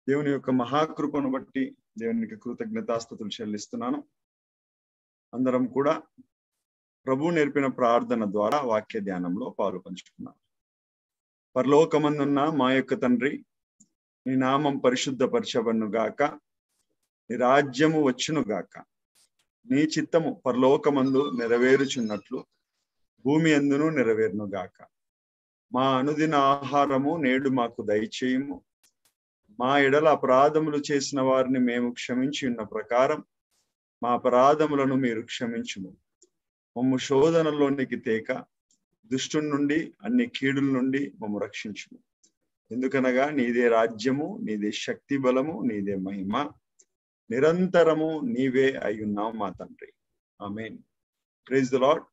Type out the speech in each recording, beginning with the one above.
దేవుని యొక్క మహాకృపను బట్టి దేవునికి కృతజ్ఞతాస్థుతులు చెల్లిస్తున్నాను అందరం కూడా ప్రభు నేర్పిన ప్రార్థన ద్వారా వాక్య ధ్యానంలో పాలు పంచుకున్నాం పరలోకమందున్న మా యొక్క తండ్రి నీ నామం పరిశుద్ధపరచబన్ను గాక నీ రాజ్యము వచ్చును గాక నీ చిత్తము పరలోకమందు నెరవేరుచున్నట్లు భూమి అందును నెరవేరును గాక మా అనుదిన ఆహారము నేడు మాకు దయచేయము మా ఎడల అపరాధములు చేసిన వారిని మేము క్షమించి ఉన్న ప్రకారం మా అపరాధములను మీరు క్షమించుము మమ్ము శోధనలోనికి తేక దుష్టుని నుండి అన్ని కీడుల నుండి మమ్ము రక్షించుము ఎందుకనగా నీదే రాజ్యము నీదే శక్తి బలము నీదే మహిమ నిరంతరము నీవే అయ్యున్నావు మా తండ్రి ఆమెన్ ప్రైజ్ ద లాడ్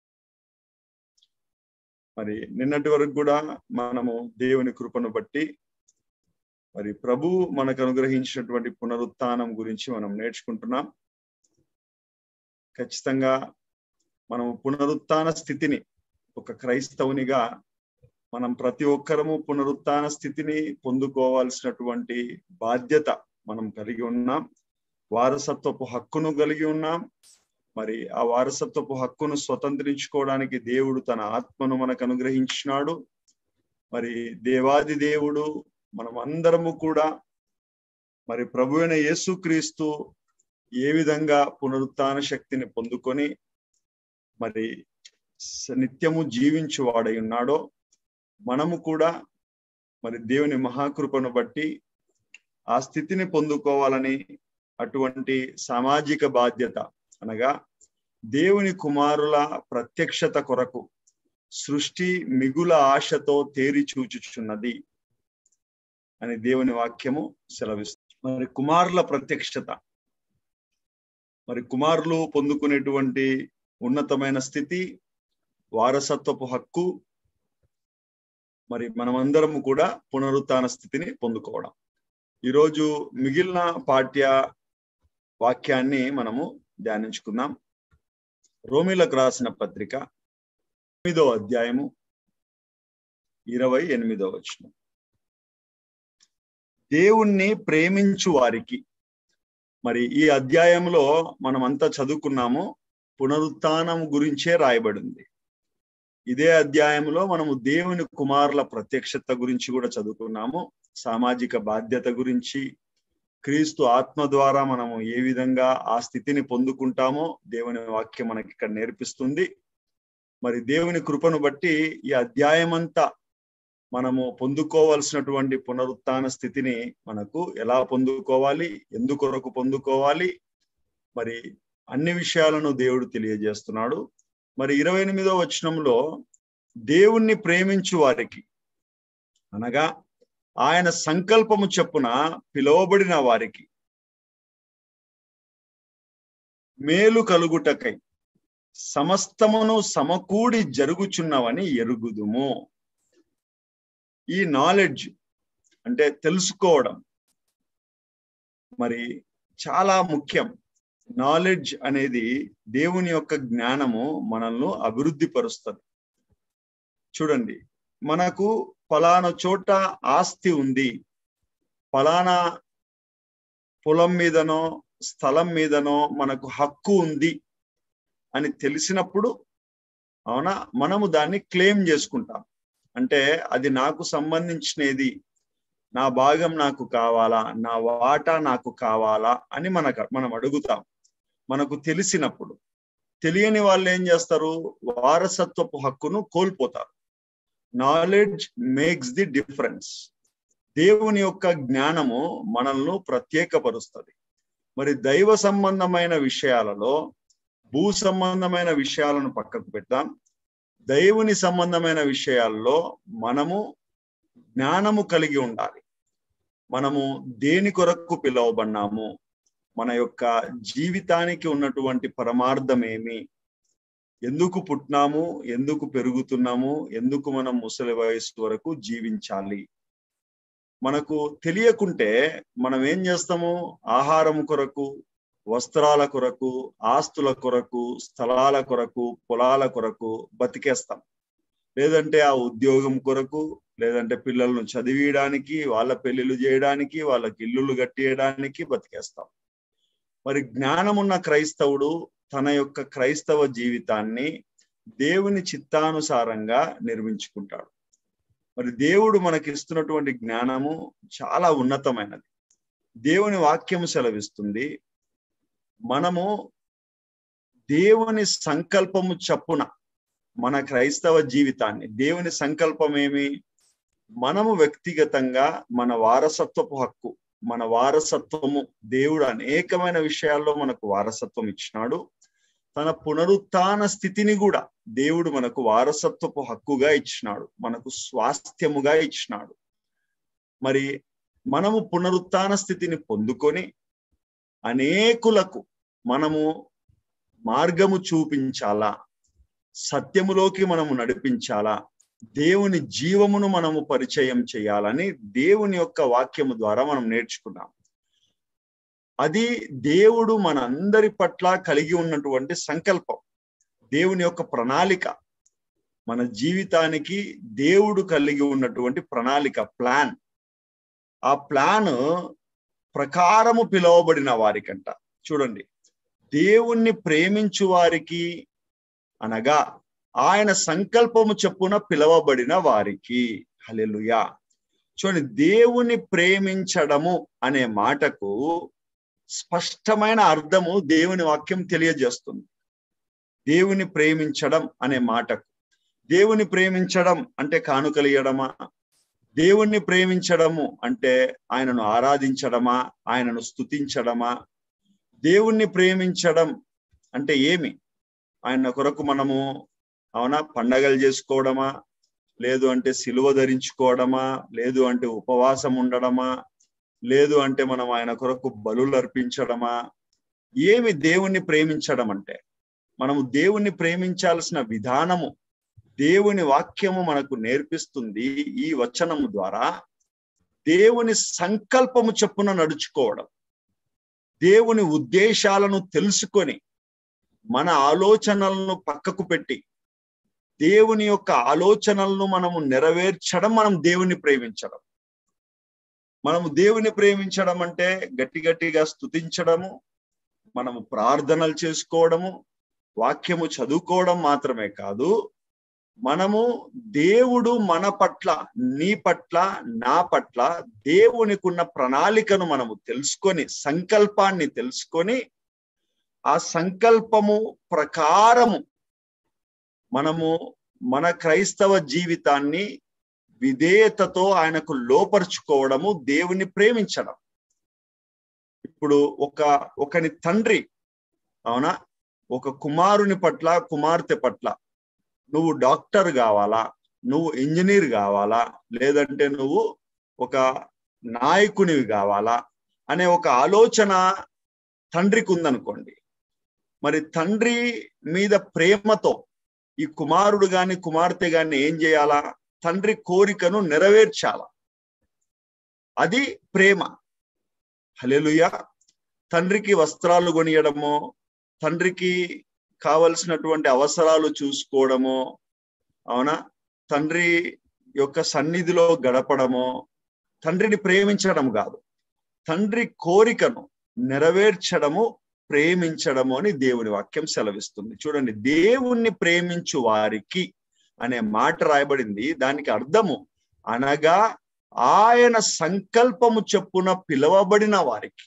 మరి నిన్నటి వరకు కూడా మనము దేవుని కృపను బట్టి మరి ప్రభు మనకు అనుగ్రహించినటువంటి పునరుత్నం గురించి మనం నేర్చుకుంటున్నాం ఖచ్చితంగా మనం పునరుత్న స్థితిని ఒక క్రైస్తవునిగా మనం ప్రతి ఒక్కరము పునరుత్న స్థితిని పొందుకోవాల్సినటువంటి బాధ్యత మనం కలిగి ఉన్నాం వారసత్వపు హక్కును కలిగి ఉన్నాం మరి ఆ వారసత్వపు హక్కును స్వతంత్రించుకోవడానికి దేవుడు తన ఆత్మను మనకు అనుగ్రహించినాడు మరి దేవాది దేవుడు మనం అందరము కూడా మరి ప్రభు అయిన యేసుక్రీస్తు ఏ విధంగా పునరుత్న శక్తిని పొందుకొని మరి నిత్యము జీవించు వాడై ఉన్నాడో మనము కూడా మరి దేవుని మహాకృపను బట్టి ఆ స్థితిని పొందుకోవాలని అటువంటి సామాజిక బాధ్యత అనగా దేవుని కుమారుల ప్రత్యక్షత కొరకు సృష్టి మిగుల ఆశతో తేరి చూచుచున్నది అని దేవుని వాక్యము సెలవిస్తుంది మరి కుమారుల ప్రత్యక్షత మరి కుమారులు పొందుకునేటువంటి ఉన్నతమైన స్థితి వారసత్వపు హక్కు మరి మనమందరము కూడా పునరుత్న స్థితిని పొందుకోవడం ఈరోజు మిగిలిన పాఠ్య వాక్యాన్ని మనము ధ్యానించుకుందాం రోమిలకు రాసిన పత్రిక ఎనిమిదో అధ్యాయము ఇరవై ఎనిమిదో వచ్చిన దేవుణ్ణి ప్రేమించు వారికి మరి ఈ అధ్యాయంలో మనం అంతా చదువుకున్నాము పునరుత్నం గురించే రాయబడింది ఇదే అధ్యాయంలో మనము దేవుని కుమారుల ప్రత్యక్షత గురించి కూడా చదువుకున్నాము సామాజిక బాధ్యత గురించి క్రీస్తు ఆత్మ ద్వారా మనము ఏ విధంగా ఆ స్థితిని పొందుకుంటామో దేవుని వాక్యం మనకి ఇక్కడ నేర్పిస్తుంది మరి దేవుని కృపను బట్టి ఈ అధ్యాయం అంతా మనము పొందుకోవాల్సినటువంటి పునరుత్న స్థితిని మనకు ఎలా పొందుకోవాలి ఎందుకొరకు పొందుకోవాలి మరి అన్ని విషయాలను దేవుడు తెలియజేస్తున్నాడు మరి ఇరవై ఎనిమిదో వచనంలో దేవుణ్ణి ప్రేమించు వారికి అనగా ఆయన సంకల్పము చెప్పున పిలువబడిన వారికి మేలు కలుగుటకై సమస్తమును సమకూడి జరుగుచున్నవని ఎరుగుదుము ఈ నాలెడ్జ్ అంటే తెలుసుకోవడం మరి చాలా ముఖ్యం నాలెడ్జ్ అనేది దేవుని యొక్క జ్ఞానము మనల్ని అభివృద్ధి పరుస్తుంది చూడండి మనకు ఫలానా చోట ఆస్తి ఉంది ఫలానా పొలం మీదనో స్థలం మీదనో మనకు హక్కు ఉంది అని తెలిసినప్పుడు అవునా మనము దాన్ని క్లెయిమ్ చేసుకుంటాం అంటే అది నాకు సంబంధించినది నా భాగం నాకు కావాలా నా వాటా నాకు కావాలా అని మనకు మనం అడుగుతాం మనకు తెలిసినప్పుడు తెలియని వాళ్ళు ఏం చేస్తారు వారసత్వపు హక్కును కోల్పోతారు నాలెడ్జ్ మేక్స్ ది డిఫరెన్స్ దేవుని యొక్క జ్ఞానము మనల్ని ప్రత్యేకపరుస్తుంది మరి దైవ సంబంధమైన విషయాలలో భూ సంబంధమైన విషయాలను పక్కకు పెడతాం దైవుని సంబంధమైన విషయాల్లో మనము జ్ఞానము కలిగి ఉండాలి మనము దేని కొరకు పిలువబడినాము మన యొక్క జీవితానికి ఉన్నటువంటి పరమార్థం ఏమి ఎందుకు పుట్టినాము ఎందుకు పెరుగుతున్నాము ఎందుకు మనం ముసలి వయసు వరకు జీవించాలి మనకు తెలియకుంటే మనం ఏం చేస్తాము ఆహారం కొరకు వస్త్రాల కొరకు ఆస్తుల కొరకు స్థలాల కొరకు పొలాల కొరకు బతికేస్తాం లేదంటే ఆ ఉద్యోగం కొరకు లేదంటే పిల్లలను చదివియడానికి వాళ్ళ పెళ్లిళ్ళు చేయడానికి వాళ్ళకి ఇల్లులు కట్టియడానికి బతికేస్తాం మరి జ్ఞానమున్న క్రైస్తవుడు తన యొక్క క్రైస్తవ జీవితాన్ని దేవుని చిత్తానుసారంగా నిర్మించుకుంటాడు మరి దేవుడు మనకి ఇస్తున్నటువంటి జ్ఞానము చాలా ఉన్నతమైనది దేవుని వాక్యము సెలవిస్తుంది మనము దేవుని సంకల్పము చప్పున మన క్రైస్తవ జీవితాన్ని దేవుని సంకల్పం ఏమి మనము వ్యక్తిగతంగా మన వారసత్వపు హక్కు మన వారసత్వము దేవుడు అనేకమైన విషయాల్లో మనకు వారసత్వం ఇచ్చినాడు తన పునరుత్న స్థితిని కూడా దేవుడు మనకు వారసత్వపు హక్కుగా ఇచ్చినాడు మనకు స్వాస్థ్యముగా ఇచ్చినాడు మరి మనము పునరుత్న స్థితిని పొందుకొని అనేకులకు మనము మార్గము చూపించాలా సత్యములోకి మనము నడిపించాలా దేవుని జీవమును మనము పరిచయం చేయాలని దేవుని యొక్క వాక్యము ద్వారా మనం నేర్చుకున్నాం అది దేవుడు మన అందరి పట్ల కలిగి ఉన్నటువంటి సంకల్పం దేవుని యొక్క ప్రణాళిక మన జీవితానికి దేవుడు కలిగి ఉన్నటువంటి ప్రణాళిక ప్లాన్ ఆ ప్లాన్ ప్రకారము పిలువబడిన వారికంట చూడండి దేవుణ్ణి ప్రేమించు వారికి అనగా ఆయన సంకల్పము చెప్పున పిలవబడిన వారికి హలెలుయా చూడండి దేవుని ప్రేమించడము అనే మాటకు స్పష్టమైన అర్థము దేవుని వాక్యం తెలియజేస్తుంది దేవుని ప్రేమించడం అనే మాటకు దేవుని ప్రేమించడం అంటే కానుకలియడమా దేవుణ్ణి ప్రేమించడము అంటే ఆయనను ఆరాధించడమా ఆయనను స్తుతించడమా దేవుణ్ణి ప్రేమించడం అంటే ఏమి ఆయన కొరకు మనము అవునా పండగలు చేసుకోవడమా లేదు అంటే సిలువ ధరించుకోవడమా లేదు అంటే ఉపవాసం ఉండడమా లేదు అంటే మనం ఆయన కొరకు బలులు అర్పించడమా ఏమి దేవుణ్ణి ప్రేమించడం అంటే మనము దేవుణ్ణి ప్రేమించాల్సిన విధానము దేవుని వాక్యము మనకు నేర్పిస్తుంది ఈ వచనము ద్వారా దేవుని సంకల్పము చెప్పున నడుచుకోవడం దేవుని ఉద్దేశాలను తెలుసుకొని మన ఆలోచనలను పక్కకు పెట్టి దేవుని యొక్క ఆలోచనలను మనము నెరవేర్చడం మనం దేవుని ప్రేమించడం మనము దేవుని ప్రేమించడం అంటే గట్టి గట్టిగా స్థుతించడము మనము ప్రార్థనలు చేసుకోవడము వాక్యము చదువుకోవడం మాత్రమే కాదు మనము దేవుడు మన పట్ల నీ పట్ల నా పట్ల దేవునికున్న ప్రణాళికను మనము తెలుసుకొని సంకల్పాన్ని తెలుసుకొని ఆ సంకల్పము ప్రకారము మనము మన క్రైస్తవ జీవితాన్ని విధేయతతో ఆయనకు లోపరుచుకోవడము దేవుని ప్రేమించడం ఇప్పుడు ఒక ఒకని తండ్రి అవునా ఒక కుమారుని పట్ల కుమార్తె పట్ల నువ్వు డాక్టర్ కావాలా నువ్వు ఇంజనీర్ కావాలా లేదంటే నువ్వు ఒక నాయకునివి కావాలా అనే ఒక ఆలోచన తండ్రికి ఉందనుకోండి మరి తండ్రి మీద ప్రేమతో ఈ కుమారుడు గాని కుమార్తె గాని ఏం చేయాలా తండ్రి కోరికను నెరవేర్చాల అది ప్రేమ హలెలుయ తండ్రికి వస్త్రాలు కొనియడము తండ్రికి కావలసినటువంటి అవసరాలు చూసుకోవడము అవునా తండ్రి యొక్క సన్నిధిలో గడపడము తండ్రిని ప్రేమించడం కాదు తండ్రి కోరికను నెరవేర్చడము ప్రేమించడము అని దేవుని వాక్యం సెలవిస్తుంది చూడండి దేవుణ్ణి ప్రేమించు వారికి అనే మాట రాయబడింది దానికి అర్థము అనగా ఆయన సంకల్పము చెప్పున పిలవబడిన వారికి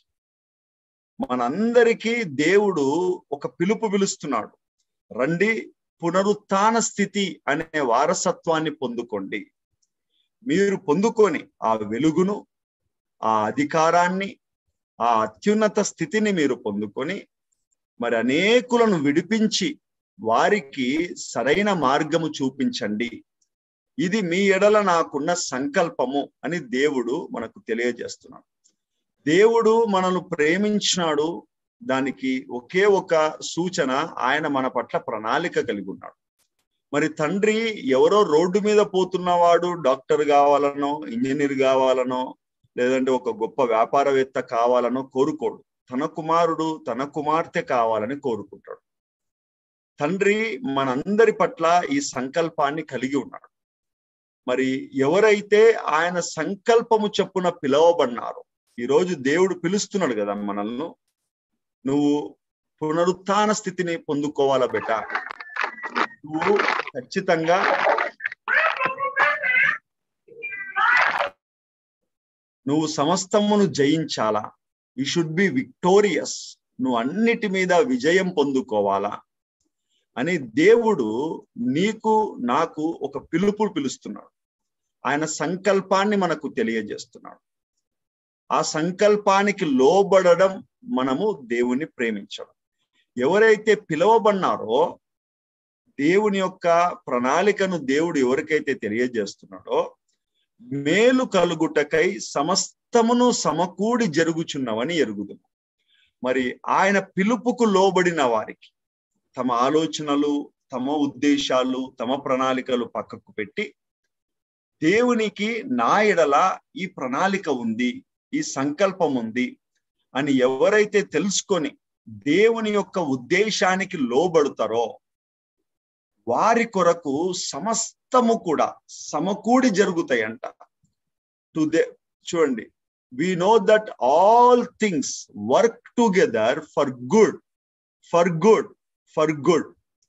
మనందరికీ దేవుడు ఒక పిలుపు పిలుస్తున్నాడు రండి పునరుత్న స్థితి అనే వారసత్వాన్ని పొందుకోండి మీరు పొందుకొని ఆ వెలుగును ఆ అధికారాన్ని ఆ అత్యున్నత స్థితిని మీరు పొందుకొని మరి అనేకులను విడిపించి వారికి సరైన మార్గము చూపించండి ఇది మీ ఎడల నాకున్న సంకల్పము అని దేవుడు మనకు తెలియజేస్తున్నాడు దేవుడు మనల్ని ప్రేమించినాడు దానికి ఒకే ఒక సూచన ఆయన మన పట్ల ప్రణాళిక కలిగి ఉన్నాడు మరి తండ్రి ఎవరో రోడ్డు మీద పోతున్నవాడు డాక్టర్ కావాలనో ఇంజనీర్ కావాలనో లేదంటే ఒక గొప్ప వ్యాపారవేత్త కావాలనో కోరుకోడు తన కుమారుడు తన కుమార్తె కావాలని కోరుకుంటాడు తండ్రి మనందరి పట్ల ఈ సంకల్పాన్ని కలిగి ఉన్నాడు మరి ఎవరైతే ఆయన సంకల్పము చొప్పున పిలవబడినారో ఈరోజు దేవుడు పిలుస్తున్నాడు కదా మనల్ని నువ్వు పునరుత్న స్థితిని పొందుకోవాలా బెట నువ్వు ఖచ్చితంగా నువ్వు సమస్తమును జయించాలా యు షుడ్ బి విక్టోరియస్ నువ్వు అన్నిటి మీద విజయం పొందుకోవాలా అని దేవుడు నీకు నాకు ఒక పిలుపు పిలుస్తున్నాడు ఆయన సంకల్పాన్ని మనకు తెలియజేస్తున్నాడు ఆ సంకల్పానికి లోబడడం మనము దేవుని ప్రేమించడం ఎవరైతే పిలువబడినారో దేవుని యొక్క ప్రణాళికను దేవుడు ఎవరికైతే తెలియజేస్తున్నాడో మేలు కలుగుటకై సమస్తమును సమకూడి జరుగుచున్నవని ఎరుగుదు మరి ఆయన పిలుపుకు లోబడిన వారికి తమ ఆలోచనలు తమ ఉద్దేశాలు తమ ప్రణాళికలు పక్కకు పెట్టి దేవునికి నా ఎడల ఈ ప్రణాళిక ఉంది ఈ సంకల్పం ఉంది అని ఎవరైతే తెలుసుకొని దేవుని యొక్క ఉద్దేశానికి లోబడతారో వారి కొరకు సమస్తము కూడా సమకూడి జరుగుతాయంట టు దే చూడండి we know that all things work together for good for good for good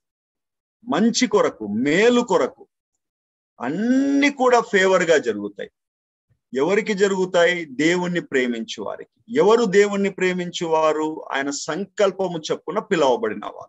మంచి కొరకు మేలు కొరకు అన్ని కూడా ఫేవర్ గా జరుగుతాయి ఎవరికి జరుగుతాయి దేవుణ్ణి ప్రేమించు వారికి ఎవరు దేవుణ్ణి ప్రేమించువారు ఆయన సంకల్పము చొప్పున పిలువబడిన వారు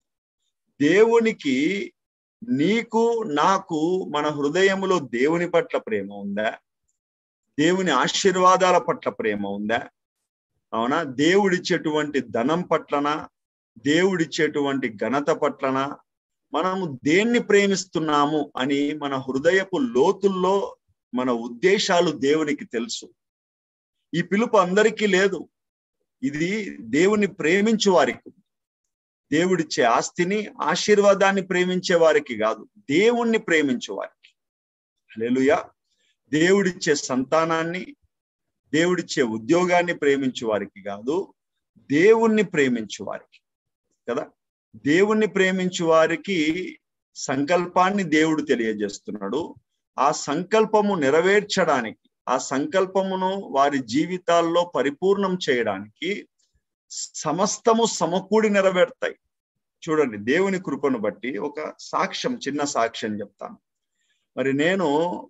దేవునికి నీకు నాకు మన హృదయములో దేవుని పట్ల ప్రేమ ఉందా దేవుని ఆశీర్వాదాల పట్ల ప్రేమ ఉందా అవునా దేవుడిచ్చేటువంటి ధనం పట్లన దేవుడిచ్చేటువంటి ఘనత పట్లన మనము దేన్ని ప్రేమిస్తున్నాము అని మన హృదయపు లోతుల్లో మన ఉద్దేశాలు దేవునికి తెలుసు ఈ పిలుపు అందరికీ లేదు ఇది దేవుని ప్రేమించు వారికి దేవుడిచ్చే ఆస్తిని ఆశీర్వాదాన్ని ప్రేమించే వారికి కాదు దేవుణ్ణి ప్రేమించే వారికి లేలుయా దేవుడిచ్చే సంతానాన్ని దేవుడిచ్చే ఉద్యోగాన్ని ప్రేమించు వారికి కాదు దేవుణ్ణి ప్రేమించు వారికి కదా దేవుణ్ణి ప్రేమించు వారికి సంకల్పాన్ని దేవుడు తెలియజేస్తున్నాడు ఆ సంకల్పము నెరవేర్చడానికి ఆ సంకల్పమును వారి జీవితాల్లో పరిపూర్ణం చేయడానికి సమస్తము సమకూడి నెరవేరుతాయి చూడండి దేవుని కృపను బట్టి ఒక సాక్ష్యం చిన్న సాక్ష్యం చెప్తాను మరి నేను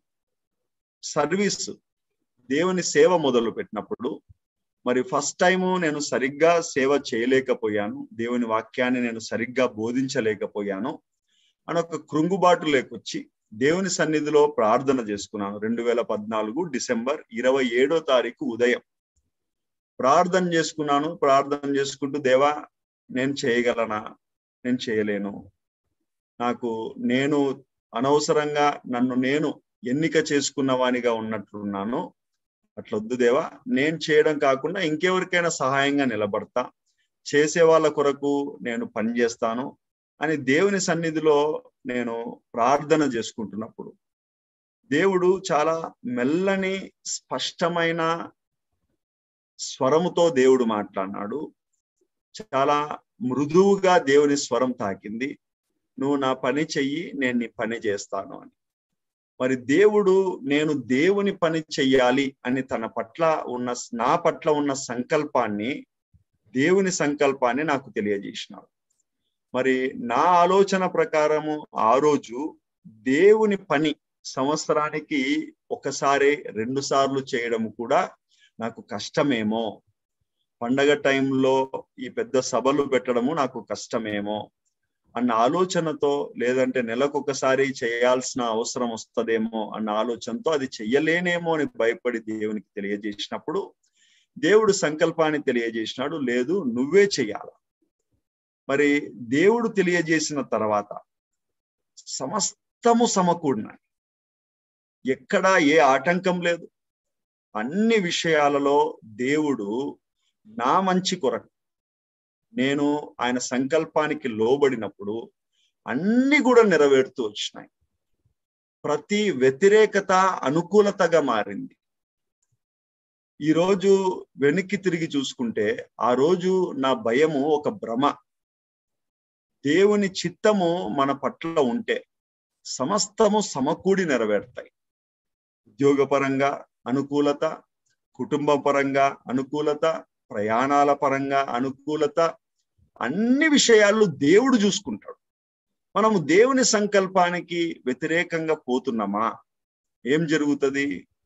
సర్వీస్ దేవుని సేవ మొదలు పెట్టినప్పుడు మరి ఫస్ట్ టైము నేను సరిగ్గా సేవ చేయలేకపోయాను దేవుని వాక్యాన్ని నేను సరిగ్గా బోధించలేకపోయాను అని ఒక కృంగుబాటు లేకొచ్చి దేవుని సన్నిధిలో ప్రార్థన చేసుకున్నాను రెండు వేల పద్నాలుగు డిసెంబర్ ఇరవై ఏడో తారీఖు ఉదయం ప్రార్థన చేసుకున్నాను ప్రార్థన చేసుకుంటూ దేవా నేను చేయగలనా నేను చేయలేను నాకు నేను అనవసరంగా నన్ను నేను ఎన్నిక చేసుకున్న వానిగా ఉన్నట్లున్నాను అట్లొద్దు దేవా నేను చేయడం కాకుండా ఇంకెవరికైనా సహాయంగా నిలబడతా చేసే వాళ్ళ కొరకు నేను పనిచేస్తాను అని దేవుని సన్నిధిలో నేను ప్రార్థన చేసుకుంటున్నప్పుడు దేవుడు చాలా మెల్లని స్పష్టమైన స్వరముతో దేవుడు మాట్లాడినాడు చాలా మృదువుగా దేవుని స్వరం తాకింది నువ్వు నా పని చెయ్యి నేను నీ పని చేస్తాను అని మరి దేవుడు నేను దేవుని పని చెయ్యాలి అని తన పట్ల ఉన్న నా పట్ల ఉన్న సంకల్పాన్ని దేవుని సంకల్పాన్ని నాకు తెలియజేసినాడు మరి నా ఆలోచన ప్రకారము ఆ రోజు దేవుని పని సంవత్సరానికి ఒకసారి రెండు సార్లు చేయడం కూడా నాకు కష్టమేమో పండగ టైంలో ఈ పెద్ద సభలు పెట్టడము నాకు కష్టమేమో అన్న ఆలోచనతో లేదంటే నెలకొకసారి చేయాల్సిన అవసరం వస్తుందేమో అన్న ఆలోచనతో అది చెయ్యలేనేమో అని భయపడి దేవునికి తెలియజేసినప్పుడు దేవుడు సంకల్పాన్ని తెలియజేసినాడు లేదు నువ్వే చెయ్యాల మరి దేవుడు తెలియజేసిన తర్వాత సమస్తము సమకూడినాయి ఎక్కడా ఏ ఆటంకం లేదు అన్ని విషయాలలో దేవుడు నా మంచి కొరకు నేను ఆయన సంకల్పానికి లోబడినప్పుడు అన్ని కూడా నెరవేరుతూ వచ్చినాయి ప్రతి వ్యతిరేకత అనుకూలతగా మారింది ఈ రోజు వెనక్కి తిరిగి చూసుకుంటే ఆ రోజు నా భయము ఒక భ్రమ దేవుని చిత్తము మన పట్ల ఉంటే సమస్తము సమకూడి నెరవేరుతాయి ఉద్యోగపరంగా అనుకూలత కుటుంబ పరంగా అనుకూలత ప్రయాణాల పరంగా అనుకూలత అన్ని విషయాలు దేవుడు చూసుకుంటాడు మనము దేవుని సంకల్పానికి వ్యతిరేకంగా పోతున్నామా ఏం జరుగుతుంది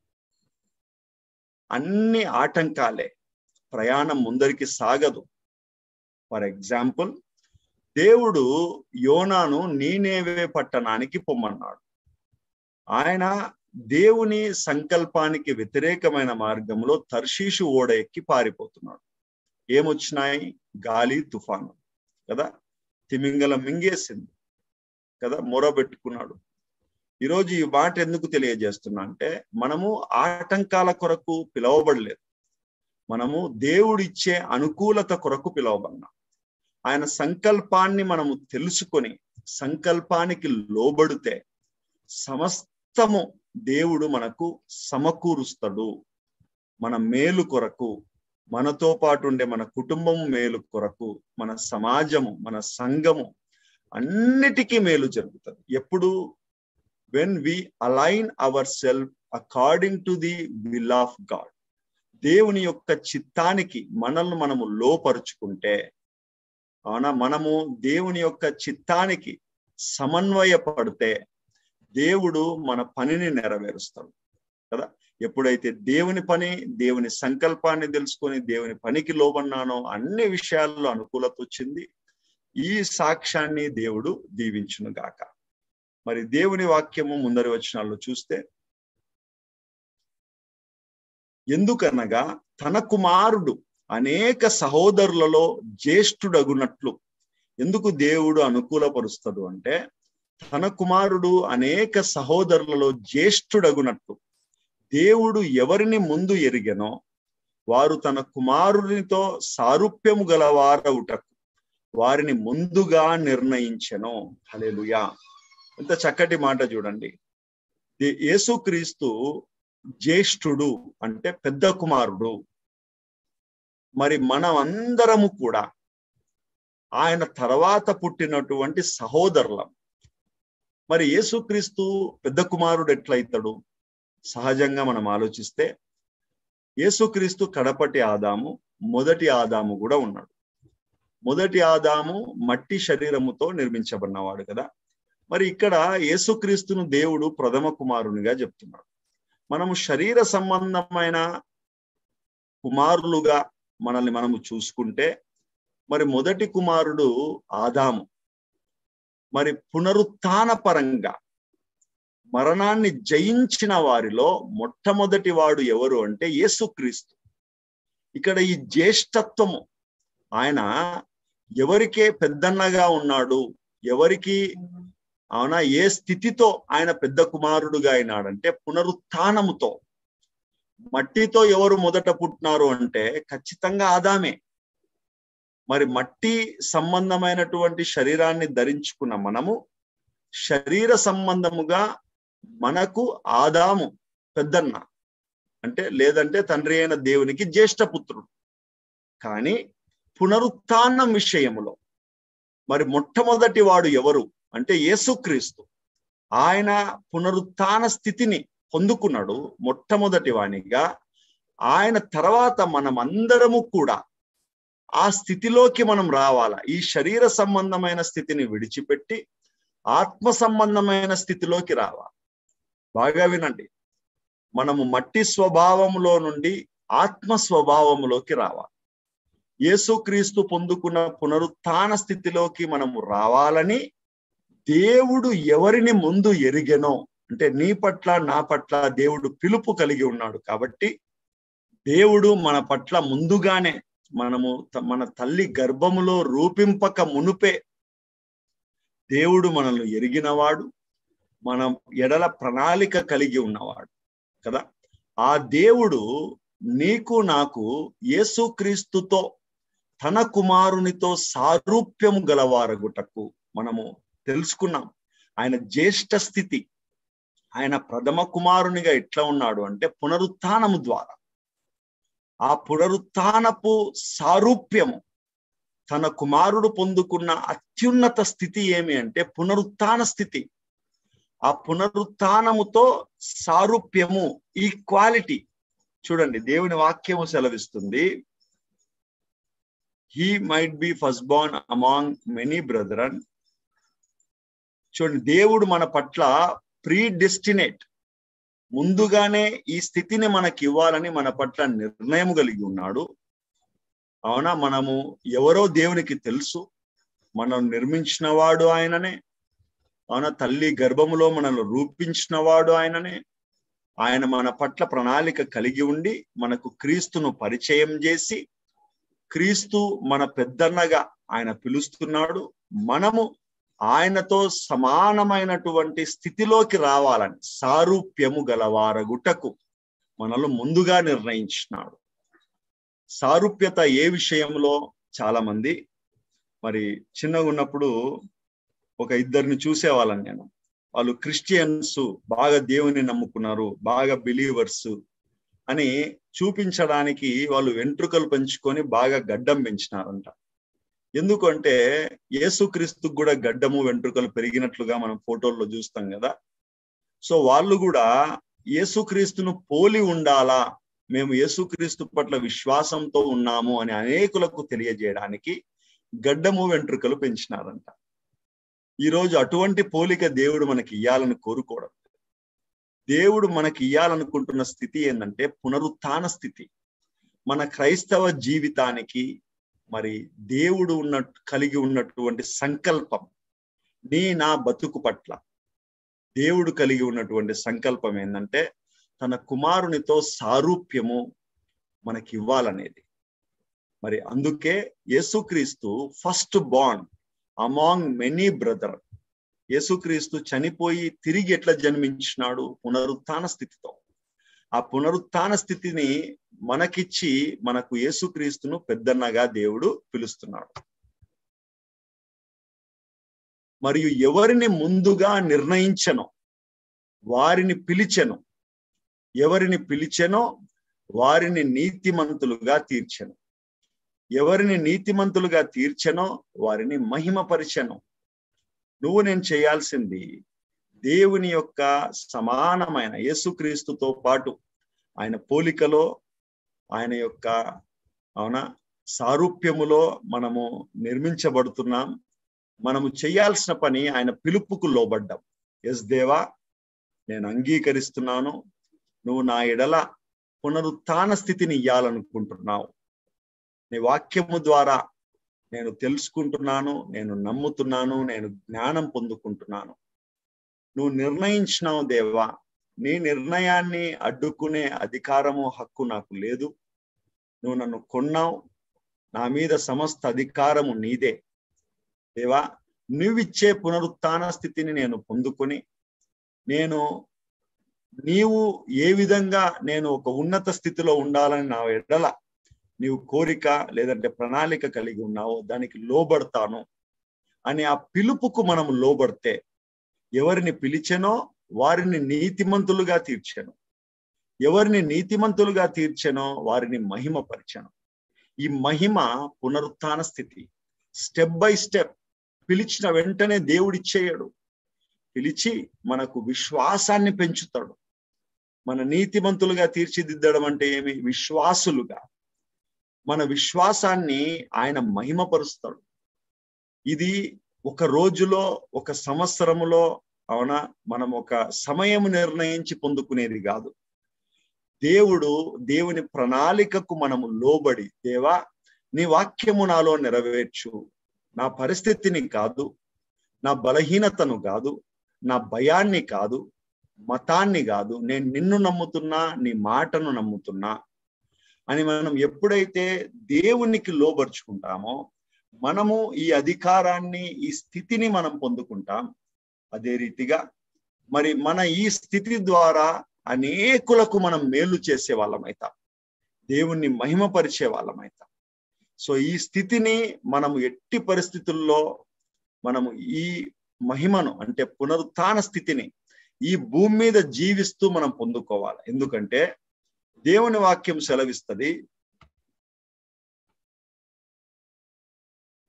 అన్ని ఆటంకాలే ప్రయాణం ముందరికి సాగదు ఫర్ ఎగ్జాంపుల్ దేవుడు యోనాను నీనేవే పట్టణానికి పొమ్మన్నాడు ఆయన దేవుని సంకల్పానికి వ్యతిరేకమైన మార్గంలో తర్షీషు ఓడ ఎక్కి పారిపోతున్నాడు ఏమొచ్చినాయి గాలి తుఫాను కదా తిమింగలం మింగేసింది కదా మొరబెట్టుకున్నాడు ఈరోజు ఈ మాట ఎందుకు తెలియజేస్తున్నా అంటే మనము ఆటంకాల కొరకు పిలవబడలేదు మనము దేవుడిచ్చే అనుకూలత కొరకు పిలవబడినాం ఆయన సంకల్పాన్ని మనము తెలుసుకొని సంకల్పానికి లోబడితే సమస్తము దేవుడు మనకు సమకూరుస్తాడు మన మేలు కొరకు మనతో పాటు ఉండే మన కుటుంబం మేలు కొరకు మన సమాజము మన సంఘము అన్నిటికీ మేలు జరుగుతుంది ఎప్పుడు when we align our self according to the will of God దేవుని యొక్క చిత్తానికి మనల్ని మనము లోపరుచుకుంటే అవునా మనము దేవుని యొక్క చిత్తానికి సమన్వయపడితే దేవుడు మన పనిని నెరవేరుస్తాడు కదా ఎప్పుడైతే దేవుని పని దేవుని సంకల్పాన్ని తెలుసుకొని దేవుని పనికి లోబన్నానో అన్ని విషయాల్లో అనుకూలత వచ్చింది ఈ సాక్ష్యాన్ని దేవుడు దీవించును గాక మరి దేవుని వాక్యము ముందరి వచనాల్లో చూస్తే ఎందుకనగా తన కుమారుడు అనేక సహోదరులలో జ్యేష్ఠుడగునట్లు ఎందుకు దేవుడు అనుకూలపరుస్తాడు అంటే తన కుమారుడు అనేక సహోదరులలో జ్యేష్ఠుడగునట్లు దేవుడు ఎవరిని ముందు ఎరిగెనో వారు తన కుమారునితో సారూప్యము గలవారవుటకు వారిని ముందుగా నిర్ణయించెను హలేలుయా ఎంత చక్కటి మాట చూడండి యేసుక్రీస్తు జ్యేష్ఠుడు అంటే పెద్ద కుమారుడు మరి మనం అందరము కూడా ఆయన తర్వాత పుట్టినటువంటి సహోదరులం మరి యేసుక్రీస్తు పెద్ద కుమారుడు ఎట్లయితాడు సహజంగా మనం ఆలోచిస్తే యేసుక్రీస్తు కడపటి ఆదాము మొదటి ఆదాము కూడా ఉన్నాడు మొదటి ఆదాము మట్టి శరీరముతో నిర్మించబడినవాడు కదా మరి ఇక్కడ యేసుక్రీస్తును దేవుడు ప్రథమ కుమారునిగా చెప్తున్నాడు మనము శరీర సంబంధమైన కుమారులుగా మనల్ని మనము చూసుకుంటే మరి మొదటి కుమారుడు ఆదాము మరి పునరుత్న పరంగా మరణాన్ని జయించిన వారిలో మొట్టమొదటి వాడు ఎవరు అంటే యేసుక్రీస్తు ఇక్కడ ఈ జ్యేష్ఠత్వము ఆయన ఎవరికే పెద్దన్నగా ఉన్నాడు ఎవరికి అవునా ఏ స్థితితో ఆయన పెద్ద కుమారుడుగా అయినాడంటే పునరుత్నముతో మట్టితో ఎవరు మొదట పుట్టినారు అంటే ఖచ్చితంగా ఆదామే మరి మట్టి సంబంధమైనటువంటి శరీరాన్ని ధరించుకున్న మనము శరీర సంబంధముగా మనకు ఆదాము పెద్దన్న అంటే లేదంటే తండ్రి అయిన దేవునికి జ్యేష్ఠ పుత్రుడు కానీ పునరుత్నం విషయములో మరి మొట్టమొదటి వాడు ఎవరు అంటే యేసుక్రీస్తు ఆయన పునరుత్న స్థితిని పొందుకున్నాడు మొట్టమొదటి వాణిగా ఆయన తర్వాత మనం అందరము కూడా ఆ స్థితిలోకి మనం రావాలా ఈ శరీర సంబంధమైన స్థితిని విడిచిపెట్టి ఆత్మ సంబంధమైన స్థితిలోకి రావాలి బాగా వినండి మనము మట్టి స్వభావంలో నుండి ఆత్మ స్వభావంలోకి రావాలి యేసుక్రీస్తు పొందుకున్న పునరుత్న స్థితిలోకి మనము రావాలని దేవుడు ఎవరిని ముందు ఎరిగెనో అంటే నీ పట్ల నా పట్ల దేవుడు పిలుపు కలిగి ఉన్నాడు కాబట్టి దేవుడు మన పట్ల ముందుగానే మనము మన తల్లి గర్భములో రూపింపక మునుపే దేవుడు మనల్ని ఎరిగినవాడు మనం ఎడల ప్రణాళిక కలిగి ఉన్నవాడు కదా ఆ దేవుడు నీకు నాకు యేసుక్రీస్తుతో తన కుమారునితో సారూప్యము గలవారగుటకు మనము తెలుసుకున్నాం ఆయన జ్యేష్ఠ స్థితి ఆయన ప్రథమ కుమారునిగా ఎట్లా ఉన్నాడు అంటే పునరుత్నము ద్వారా ఆ పునరుత్నపు సారూప్యము తన కుమారుడు పొందుకున్న అత్యున్నత స్థితి ఏమి అంటే పునరుత్థాన స్థితి ఆ పునరుత్థానముతో సారూప్యము ఈక్వాలిటీ చూడండి దేవుని వాక్యము సెలవిస్తుంది he might be first born among many brethren చూడండి దేవుడు మన పట్ల ప్రీ డెస్టినేట్ ముందుగానే ఈ స్థితిని మనకి ఇవ్వాలని మన పట్ల నిర్ణయం కలిగి ఉన్నాడు అవునా మనము ఎవరో దేవునికి తెలుసు మనం నిర్మించిన వాడు ఆయననే అవునా తల్లి గర్భములో మనల్ని రూపించిన వాడు ఆయననే ఆయన మన పట్ల ప్రణాళిక కలిగి ఉండి మనకు క్రీస్తును పరిచయం చేసి క్రీస్తు మన పెద్దన్నగా ఆయన పిలుస్తున్నాడు మనము ఆయనతో సమానమైనటువంటి స్థితిలోకి రావాలని సారూప్యము గలవారగుటకు మనలో ముందుగా నిర్ణయించినాడు సారూప్యత ఏ విషయంలో చాలా మంది మరి చిన్నగా ఉన్నప్పుడు ఒక ఇద్దరిని చూసేవాళ్ళని నేను వాళ్ళు క్రిస్టియన్స్ బాగా దేవుని నమ్ముకున్నారు బాగా బిలీవర్స్ అని చూపించడానికి వాళ్ళు వెంట్రుకలు పెంచుకొని బాగా గడ్డం పెంచినారంట ఎందుకంటే యేసుక్రీస్తుకు కూడా గడ్డము వెంట్రుకలు పెరిగినట్లుగా మనం ఫోటోల్లో చూస్తాం కదా సో వాళ్ళు కూడా యేసుక్రీస్తును పోలి ఉండాలా మేము యేసుక్రీస్తు పట్ల విశ్వాసంతో ఉన్నాము అని అనేకులకు తెలియజేయడానికి గడ్డము వెంట్రుకలు పెంచినారంట ఈరోజు అటువంటి పోలిక దేవుడు మనకి ఇయ్యాలని కోరుకోవడం దేవుడు మనకి ఇయ్యాలనుకుంటున్న స్థితి ఏంటంటే పునరుత్థాన స్థితి మన క్రైస్తవ జీవితానికి మరి దేవుడు ఉన్న కలిగి ఉన్నటువంటి సంకల్పం నీ నా బతుకు పట్ల దేవుడు కలిగి ఉన్నటువంటి సంకల్పం ఏంటంటే తన కుమారునితో సారూప్యము మనకి ఇవ్వాలనేది మరి అందుకే యేసుక్రీస్తు ఫస్ట్ బాండ్ అమాంగ్ మెనీ బ్రదర్ యేసుక్రీస్తు చనిపోయి తిరిగి ఎట్లా జన్మించినాడు పునరుత్థాన స్థితితో ఆ పునరుత్థాన స్థితిని మనకిచ్చి మనకు యేసుక్రీస్తును పెద్దన్నగా దేవుడు పిలుస్తున్నాడు మరియు ఎవరిని ముందుగా నిర్ణయించను వారిని పిలిచెను ఎవరిని పిలిచెనో వారిని నీతిమంతులుగా తీర్చెను ఎవరిని నీతిమంతులుగా తీర్చెనో వారిని మహిమపరిచెను నువ్వు నేను చేయాల్సింది దేవుని యొక్క సమానమైన యేసుక్రీస్తుతో పాటు ఆయన పోలికలో ఆయన యొక్క అవునా సారూప్యములో మనము నిర్మించబడుతున్నాం మనము చేయాల్సిన పని ఆయన పిలుపుకు లోబడ్డాం ఎస్ దేవా నేను అంగీకరిస్తున్నాను నువ్వు నా ఎడల పునరుత్థాన స్థితిని ఇయ్యాలనుకుంటున్నావు నీ వాక్యము ద్వారా నేను తెలుసుకుంటున్నాను నేను నమ్ముతున్నాను నేను జ్ఞానం పొందుకుంటున్నాను నువ్వు నిర్ణయించినావు దేవా నీ నిర్ణయాన్ని అడ్డుకునే అధికారము హక్కు నాకు లేదు నువ్వు నన్ను కొన్నావు నా మీద సమస్త అధికారము నీదే దేవా నువ్విచ్చే పునరుత్థాన స్థితిని నేను పొందుకొని నేను నీవు ఏ విధంగా నేను ఒక ఉన్నత స్థితిలో ఉండాలని నా ఎడల నీవు కోరిక లేదంటే ప్రణాళిక కలిగి ఉన్నావో దానికి లోబడతాను అని ఆ పిలుపుకు మనం లోబడితే ఎవరిని పిలిచెనో వారిని నీతిమంతులుగా తీర్చాను ఎవరిని నీతిమంతులుగా తీర్చెనో వారిని మహిమపరిచాను ఈ మహిమ పునరుత్థాన స్థితి స్టెప్ బై స్టెప్ పిలిచిన వెంటనే దేవుడిచ్చేయడు పిలిచి మనకు విశ్వాసాన్ని పెంచుతాడు మన నీతిమంతులుగా తీర్చిదిద్దడం అంటే ఏమి విశ్వాసులుగా మన విశ్వాసాన్ని ఆయన మహిమపరుస్తాడు ఇది ఒక రోజులో ఒక సంవత్సరములో అవునా మనం ఒక సమయం నిర్ణయించి పొందుకునేది కాదు దేవుడు దేవుని ప్రణాళికకు మనము లోబడి దేవా నీ వాక్యము నాలో నెరవేర్చు నా పరిస్థితిని కాదు నా బలహీనతను కాదు నా భయాన్ని కాదు మతాన్ని కాదు నేను నిన్ను నమ్ముతున్నా నీ మాటను నమ్ముతున్నా అని మనం ఎప్పుడైతే దేవునికి లోబరుచుకుంటామో మనము ఈ అధికారాన్ని ఈ స్థితిని మనం పొందుకుంటాం అదే రీతిగా మరి మన ఈ స్థితి ద్వారా అనేకులకు మనం మేలు చేసే వాళ్ళమైతాం దేవుణ్ణి మహిమపరిచే వాళ్ళమైతాం సో ఈ స్థితిని మనము ఎట్టి పరిస్థితుల్లో మనము ఈ మహిమను అంటే పునరుత్థాన స్థితిని ఈ భూమి మీద జీవిస్తూ మనం పొందుకోవాలి ఎందుకంటే దేవుని వాక్యం సెలవిస్తుంది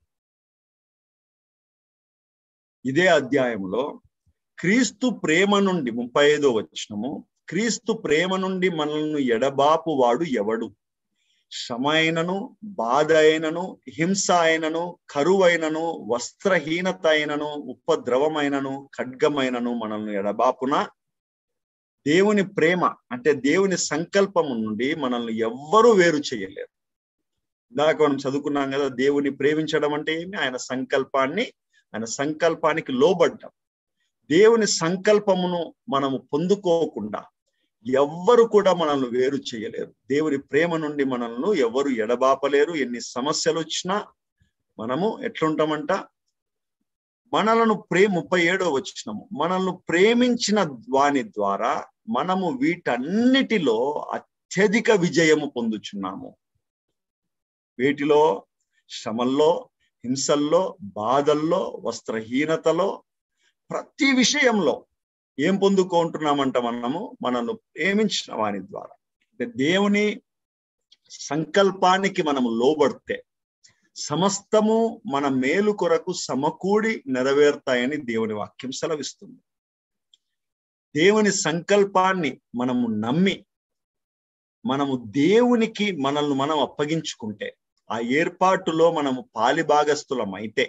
ఇదే అధ్యాయంలో క్రీస్తు ప్రేమ నుండి ముప్పై ఐదో వచ్చినము క్రీస్తు ప్రేమ నుండి మనల్ని ఎడబాపు వాడు ఎవడు శ్రమ అయినను బాధ అయినను హింస అయినను కరువైనను వస్త్రహీనత అయినను ఉపద్రవమైనను ఖడ్గమైనను మనల్ని ఎడబాపున దేవుని ప్రేమ అంటే దేవుని సంకల్పము నుండి మనల్ని ఎవ్వరూ వేరు చేయలేరు ఇందాక మనం చదువుకున్నాం కదా దేవుని ప్రేమించడం అంటే ఏమి ఆయన సంకల్పాన్ని ఆయన సంకల్పానికి లోబడ్డం దేవుని సంకల్పమును మనము పొందుకోకుండా ఎవ్వరు కూడా మనల్ని వేరు చేయలేరు దేవుని ప్రేమ నుండి మనల్ని ఎవరు ఎడబాపలేరు ఎన్ని సమస్యలు వచ్చినా మనము ఎట్లుంటామంట మనలను ప్రే ముప్పై ఏడో వచ్చినము మనల్ని ప్రేమించిన వాని ద్వారా మనము వీటన్నిటిలో అత్యధిక విజయము పొందుచున్నాము వీటిలో శ్రమల్లో హింసల్లో బాధల్లో వస్త్రహీనతలో ప్రతి విషయంలో ఏం పొందుకుంటున్నామంట మనము మనల్ని ప్రేమించిన వాని ద్వారా అంటే దేవుని సంకల్పానికి మనము లోబడితే సమస్తము మన మేలు కొరకు సమకూడి నెరవేరుతాయని దేవుని వాక్యం సెలవిస్తుంది దేవుని సంకల్పాన్ని మనము నమ్మి మనము దేవునికి మనల్ని మనం అప్పగించుకుంటే ఆ ఏర్పాటులో మనము పాలిభాగస్థులం అయితే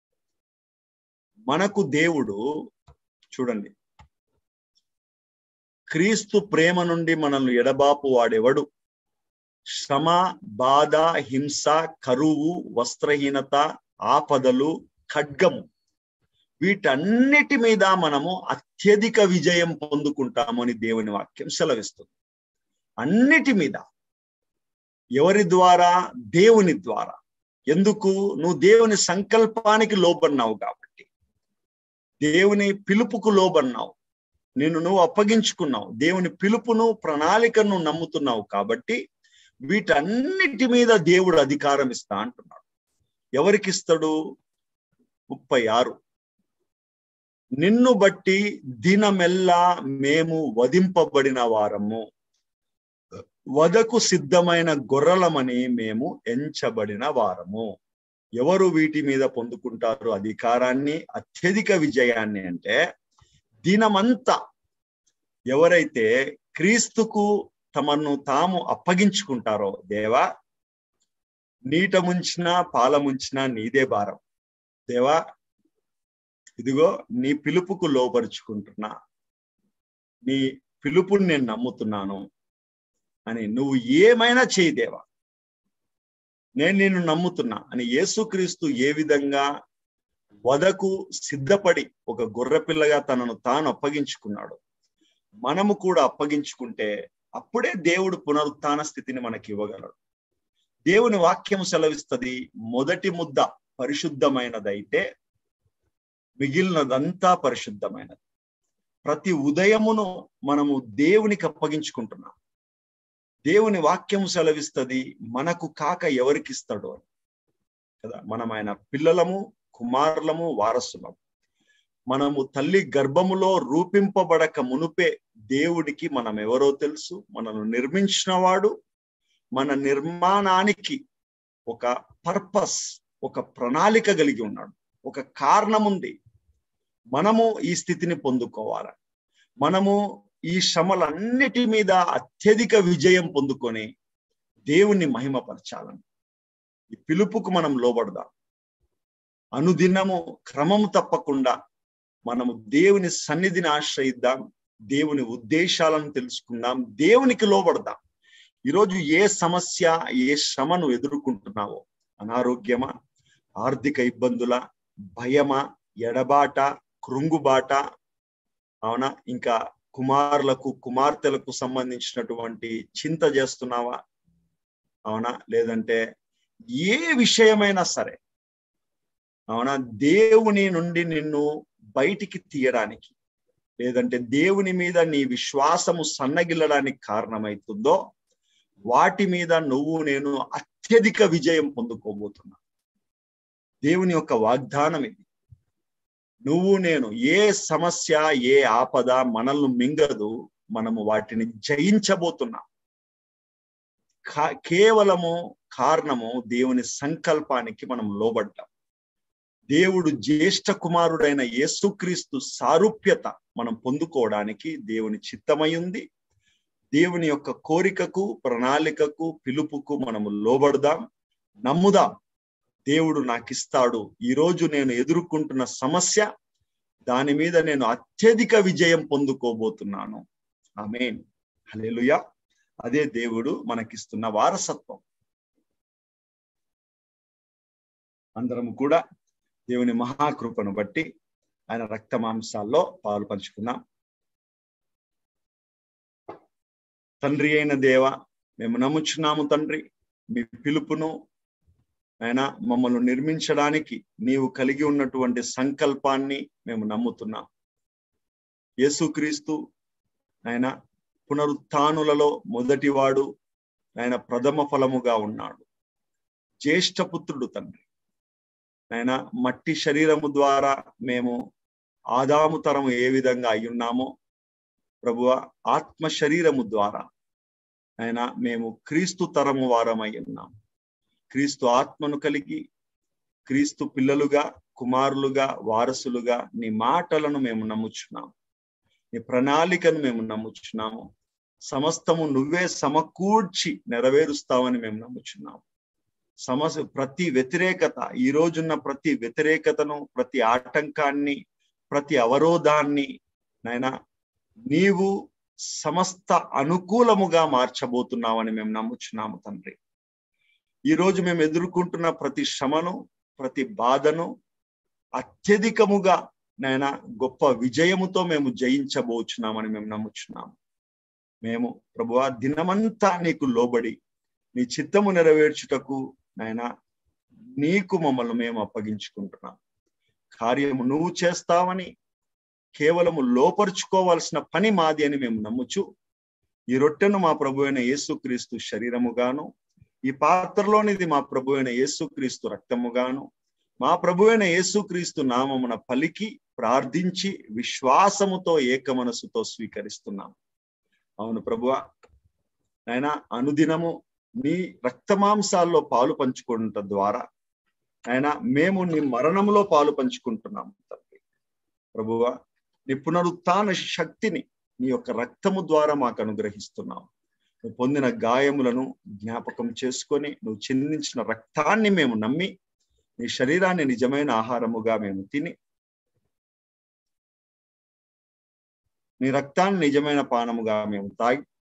మనకు దేవుడు చూడండి క్రీస్తు ప్రేమ నుండి మనల్ని ఎడబాపు వాడెవడు శ్రమ బాధ హింస కరువు వస్త్రహీనత ఆపదలు ఖడ్గము వీటన్నిటి మీద మనము అత్యధిక విజయం పొందుకుంటామని దేవుని వాక్యం సెలవిస్తుంది అన్నిటి మీద ఎవరి ద్వారా దేవుని ద్వారా ఎందుకు నువ్వు దేవుని సంకల్పానికి లోబడినావు కాబట్టి దేవుని పిలుపుకు లోబడినావు నిన్ను నువ్వు అప్పగించుకున్నావు దేవుని పిలుపును ప్రణాళికను నమ్ముతున్నావు కాబట్టి వీటన్నిటి మీద దేవుడు అధికారం ఇస్తా అంటున్నాడు ఎవరికి ఇస్తాడు ముప్పై ఆరు నిన్ను బట్టి దినమెల్లా మేము వధింపబడిన వారము వదకు సిద్ధమైన గొర్రెలమని మేము ఎంచబడిన వారము ఎవరు వీటి మీద పొందుకుంటారు అధికారాన్ని అత్యధిక విజయాన్ని అంటే దినమంతా ఎవరైతే క్రీస్తుకు తమను తాము అప్పగించుకుంటారో దేవా నీట ముంచినా పాల ముంచినా నీదే భారం దేవా ఇదిగో నీ పిలుపుకు లోపరుచుకుంటున్నా నీ పిలుపుని నేను నమ్ముతున్నాను అని నువ్వు ఏమైనా చేయి దేవా నేను నిన్ను నమ్ముతున్నా అని యేసుక్రీస్తు ఏ విధంగా వదకు సిద్ధపడి ఒక గొర్రెపిల్లగా తనను తాను అప్పగించుకున్నాడు మనము కూడా అప్పగించుకుంటే అప్పుడే దేవుడు పునరుత్న స్థితిని మనకి ఇవ్వగలడు దేవుని వాక్యం సెలవిస్తుంది మొదటి ముద్ద పరిశుద్ధమైనదైతే మిగిలినదంతా పరిశుద్ధమైనది ప్రతి ఉదయమును మనము దేవునికి అప్పగించుకుంటున్నాం దేవుని వాక్యం సెలవిస్తుంది మనకు కాక ఎవరికి ఇస్తాడు అని కదా మనం ఆయన పిల్లలము కుమారులము వారసులము మనము తల్లి గర్భములో రూపింపబడక మునుపే దేవుడికి మనం ఎవరో తెలుసు మనను నిర్మించిన వాడు మన నిర్మాణానికి ఒక పర్పస్ ఒక ప్రణాళిక కలిగి ఉన్నాడు ఒక కారణం ఉంది మనము ఈ స్థితిని పొందుకోవాలి మనము ఈ శ్రమలన్నిటి మీద అత్యధిక విజయం పొందుకొని దేవుణ్ణి మహిమపరచాలని ఈ పిలుపుకు మనం లోబడదాం అనుదినము క్రమము తప్పకుండా మనము దేవుని సన్నిధిని ఆశ్రయిద్దాం దేవుని ఉద్దేశాలను తెలుసుకుందాం దేవునికి లోబడదాం ఈరోజు ఏ సమస్య ఏ శ్రమను ఎదుర్కొంటున్నావో అనారోగ్యమా ఆర్థిక ఇబ్బందుల భయమా ఎడబాట కృంగుబాట అవునా ఇంకా కుమారులకు కుమార్తెలకు సంబంధించినటువంటి చింత చేస్తున్నావా అవునా లేదంటే ఏ విషయమైనా సరే అవునా దేవుని నుండి నిన్ను బయటికి తీయడానికి లేదంటే దేవుని మీద నీ విశ్వాసము సన్నగిల్లడానికి కారణమవుతుందో వాటి మీద నువ్వు నేను అత్యధిక విజయం పొందుకోబోతున్నా దేవుని యొక్క వాగ్దానం ఇది నువ్వు నేను ఏ సమస్య ఏ ఆపద మనల్ని మింగదు మనము వాటిని జయించబోతున్నా కేవలము కారణము దేవుని సంకల్పానికి మనం లోబడ్డాం దేవుడు జ్యేష్ఠ కుమారుడైన యేసుక్రీస్తు సారూప్యత మనం పొందుకోవడానికి దేవుని చిత్తమై ఉంది దేవుని యొక్క కోరికకు ప్రణాళికకు పిలుపుకు మనము లోబడదాం నమ్ముదాం దేవుడు నాకు ఇస్తాడు ఈరోజు నేను ఎదుర్కొంటున్న సమస్య దాని మీద నేను అత్యధిక విజయం పొందుకోబోతున్నాను ఆమెన్ హలేలుయా అదే దేవుడు మనకిస్తున్న వారసత్వం అందరం కూడా దేవుని మహాకృపను బట్టి ఆయన రక్త మాంసాల్లో పాలు పంచుకున్నాం తండ్రి అయిన దేవ మేము నమ్ముచున్నాము తండ్రి మీ పిలుపును ఆయన మమ్మల్ని నిర్మించడానికి నీవు కలిగి ఉన్నటువంటి సంకల్పాన్ని మేము నమ్ముతున్నాం యేసుక్రీస్తు ఆయన పునరుత్నులలో మొదటివాడు ఆయన ప్రథమ ఫలముగా ఉన్నాడు జ్యేష్ఠపుత్రుడు తండ్రి ఆయన మట్టి శరీరము ద్వారా మేము ఆదాము తరము ఏ విధంగా అయ్యున్నామో ప్రభువ ఆత్మ శరీరము ద్వారా ఆయన మేము క్రీస్తు తరము వారమై ఉన్నాం క్రీస్తు ఆత్మను కలిగి క్రీస్తు పిల్లలుగా కుమారులుగా వారసులుగా నీ మాటలను మేము నమ్ముచున్నాము నీ ప్రణాళికను మేము నమ్ముచున్నాము సమస్తము నువ్వే సమకూర్చి నెరవేరుస్తావని మేము నమ్ముచున్నాము సమస్య ప్రతి వ్యతిరేకత ఈ రోజున్న ప్రతి వ్యతిరేకతను ప్రతి ఆటంకాన్ని ప్రతి అవరోధాన్ని నాయన నీవు సమస్త అనుకూలముగా మార్చబోతున్నావని మేము నమ్ముచున్నాము తండ్రి ఈ రోజు మేము ఎదుర్కొంటున్న ప్రతి శ్రమను ప్రతి బాధను అత్యధికముగా నాయన గొప్ప విజయముతో మేము జయించబోచున్నామని మేము నమ్ముచున్నాము మేము ప్రభువా దినమంతా నీకు లోబడి నీ చిత్తము నెరవేర్చుటకు నాయన నీకు మమ్మల్ని మేము అప్పగించుకుంటున్నాం కార్యము నువ్వు చేస్తావని కేవలము లోపరుచుకోవాల్సిన పని మాది అని మేము నమ్ముచు ఈ రొట్టెను మా ప్రభు అయిన యేసుక్రీస్తు శరీరముగాను ఈ పాత్రలోనిది మా ప్రభు అయిన యేసుక్రీస్తు రక్తముగాను మా ప్రభు అయిన యేసుక్రీస్తు నామమున పలికి ప్రార్థించి విశ్వాసముతో ఏక మనసుతో స్వీకరిస్తున్నాం అవును ప్రభువ ఆయన అనుదినము నీ రక్తమాంసాల్లో పాలు పంచుకుంట ద్వారా ఆయన మేము నీ మరణంలో పాలు పంచుకుంటున్నాము తండ్రి ప్రభువ నీ పునరుత్న శక్తిని నీ యొక్క రక్తము ద్వారా మాకు అనుగ్రహిస్తున్నావు నువ్వు పొందిన గాయములను జ్ఞాపకం చేసుకొని నువ్వు చిందించిన రక్తాన్ని మేము నమ్మి నీ శరీరాన్ని నిజమైన ఆహారముగా మేము తిని నీ రక్తాన్ని నిజమైన పానముగా మేము తాగి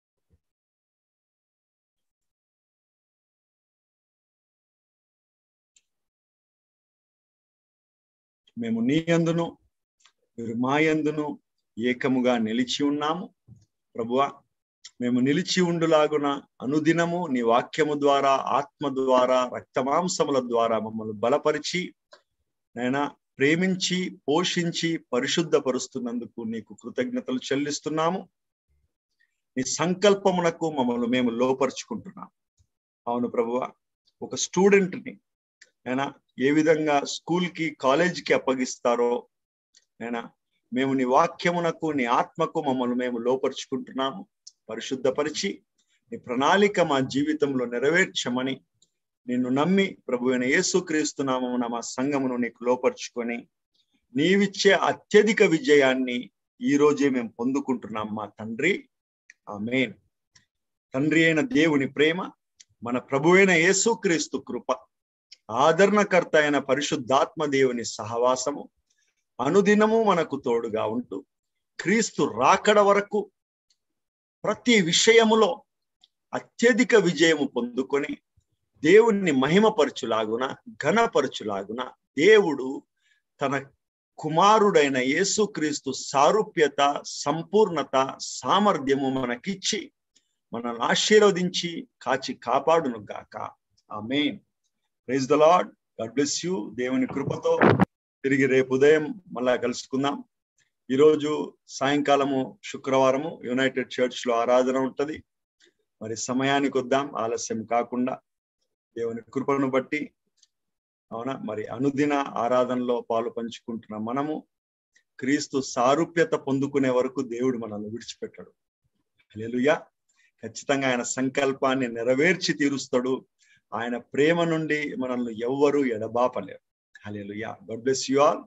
మేము నీ అందును మీరు మా యందును ఏకముగా నిలిచి ఉన్నాము ప్రభువ మేము నిలిచి ఉండులాగున అనుదినము నీ వాక్యము ద్వారా ఆత్మ ద్వారా రక్తమాంసముల ద్వారా మమ్మల్ని బలపరిచి నైనా ప్రేమించి పోషించి పరిశుద్ధపరుస్తున్నందుకు నీకు కృతజ్ఞతలు చెల్లిస్తున్నాము నీ సంకల్పమునకు మమ్మల్ని మేము లోపరుచుకుంటున్నాం అవును ప్రభువ ఒక స్టూడెంట్ని అయినా ఏ విధంగా స్కూల్కి కాలేజీకి అప్పగిస్తారో అయినా మేము నీ వాక్యమునకు నీ ఆత్మకు మమ్మల్ని మేము లోపరుచుకుంటున్నాము పరిశుద్ధపరిచి నీ ప్రణాళిక మా జీవితంలో నెరవేర్చమని నిన్ను నమ్మి ప్రభు అయిన యేసుక్రీస్తునామమున మా సంఘమును నీకు లోపరుచుకొని నీవిచ్చే అత్యధిక విజయాన్ని ఈ రోజే మేము పొందుకుంటున్నాం మా తండ్రి ఆమెన్ తండ్రి అయిన దేవుని ప్రేమ మన ప్రభు అయిన యేసుక్రీస్తు కృప ఆదరణకర్త అయిన పరిశుద్ధాత్మ దేవుని సహవాసము అనుదినము మనకు తోడుగా ఉంటూ క్రీస్తు రాకడ వరకు ప్రతి విషయములో అత్యధిక విజయము పొందుకొని దేవుణ్ణి మహిమపరచులాగున ఘనపరచులాగున దేవుడు తన కుమారుడైన యేసుక్రీస్తు సారూప్యత సంపూర్ణత సామర్థ్యము మనకిచ్చి మనల్ని ఆశీర్వదించి కాచి కాపాడును గాక ఆమె praise the Lord God bless you దేవుని కృపతో తిరిగి రేపు ఉదయం మళ్ళా కలుసుకుందాం ఈరోజు సాయంకాలము శుక్రవారము యునైటెడ్ చర్చ్ లో ఆరాధన ఉంటది మరి సమయానికి వద్దాం ఆలస్యం కాకుండా దేవుని కృపను బట్టి అవునా మరి అనుదిన ఆరాధనలో పాలు పంచుకుంటున్న మనము క్రీస్తు సారూప్యత పొందుకునే వరకు దేవుడు మనల్ని విడిచిపెట్టాడు హల్లెలూయా ఖచ్చితంగా ఆయన సంకల్పాన్ని నెరవేర్చి తీరుస్తాడు ఆయన ప్రేమ నుండి మనల్ని ఎవ్వరూ ఎడబాపలేరు hallelujah God bless you all